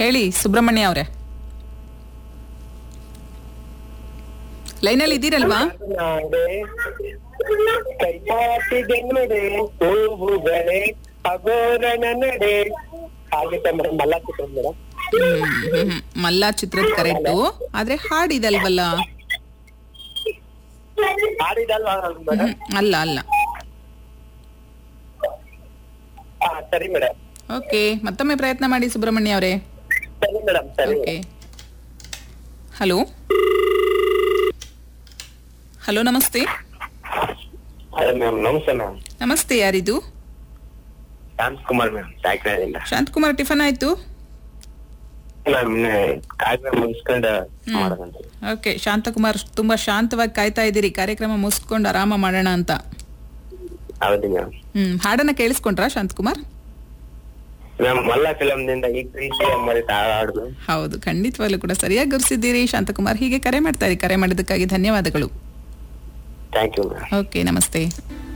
ಹೇಳಿ ಸುಬ್ರಹ್ಮಣ್ಯ ಅವರೇ ಲೈನಲ್ಲಿ ಇದ್ದೀರಲ್ವಾ ನಾಡೆ ಕೈಪಾಟಿಗೆ ನಡೆ ಹೂವುಗಳೇ ಅಗೋರನ ನಡೆ ಆಗುತ್ತೆ ಮೇಡಮ್ ಮಲ್ಲ ಚಿತ್ರ ಮೇಡಮ್ ಹ್ಮ್, ಹ್ಮ್, ಹ್ಮ್. ಮಲ್ಲ ಚಿತ್ರದ ಕರೆಕ್ಟು ಆದ್ರೆ ಹಾಡಿದಲ್ವಲ್ಲ ಆಡಿದಲ್ವಾ ಮೇಡಮ್ ಹ್ಮ್, ಅಲ್ಲ ಅಲ್ಲ ಹಾ ಸರಿ ಮೇಡಮ್ ಓಕೆ ಮತ್ತೊಮ್ಮೆ ಪ್ರಯತ್ನ ಮಾಡಿ ಸುಬ್ರಹ್ಮಣ್ಯ ಅವರೇ ಸರಿ ಮೇಡಮ್ ಸರಿ ಓಕೆ ಹಲೋ ಹಲೋ ನಮಸ್ತೆ ಹಲೋ ಮ್ಯಾಮ್ ನಮಸ್ತೆ ಮ್ಯಾಮ್ ನಮಸ್ತೆ ಯಾರಿದು ಶಾಂತ್ ಕುಮಾರ್ ಮ್ಯಾಮ್ ಸಾಯ್ಕರಿಂದ ಶಾಂತಕುಮಾರ್ ಟಿಫನ್ ಆಯ್ತು ಮ್ಯಾಮ್ ಕಾರ್ಯಕ್ರಮ ಮುಗಿಸ್ಕೊಂಡು ಮಾಡೋದಂತ ಓಕೆ ಶಾಂತಕುಮಾರ್ ತುಂಬಾ ಶಾಂತವಾಗಿ ಕಾಯ್ತಾ ಇದ್ದೀರಿ ಕಾರ್ಯಕ್ರಮ ಮುಗಿಸ್ಕೊಂಡು ಆರಾಮ ಮಾಡೋಣ ಅಂತ ಹೌದು ಮ್ಯಾಮ್ ಹ್ಮ್ ಹಾಡನ್ನ ಕೇಳಿಸ್ಕೊಂಡ್ರಾ ಶಾಂತಕುಮಾರ್ ಮ್ಯಾಮ್ ಮಲ್ಲ ಫಿಲಮ್ದಿಂದ ಈ ಪ್ರೀತಿ ಅಮ್ಮರಿ ಹಾಡು ಹೌದು ಖಂಡಿತವಾಗ್ಲೂ ಕೂಡ ಸರಿಯಾಗಿ ಗುರುಸಿದ್ದೀರಿ ಶಾಂತಕುಮಾರ್ ಹೀಗೆ ಕರೆ ಮಾಡ್ತಾ ಇರಿ ಕರೆ ಮಾಡಿದ್ದಕ್ಕಾಗಿ ಧನ್ಯವಾದಗಳು ಥ್ಯಾಂಕ್ ಯು ಮ್ಯಾಮ್ ಓಕೆ ನಮಸ್ತೆ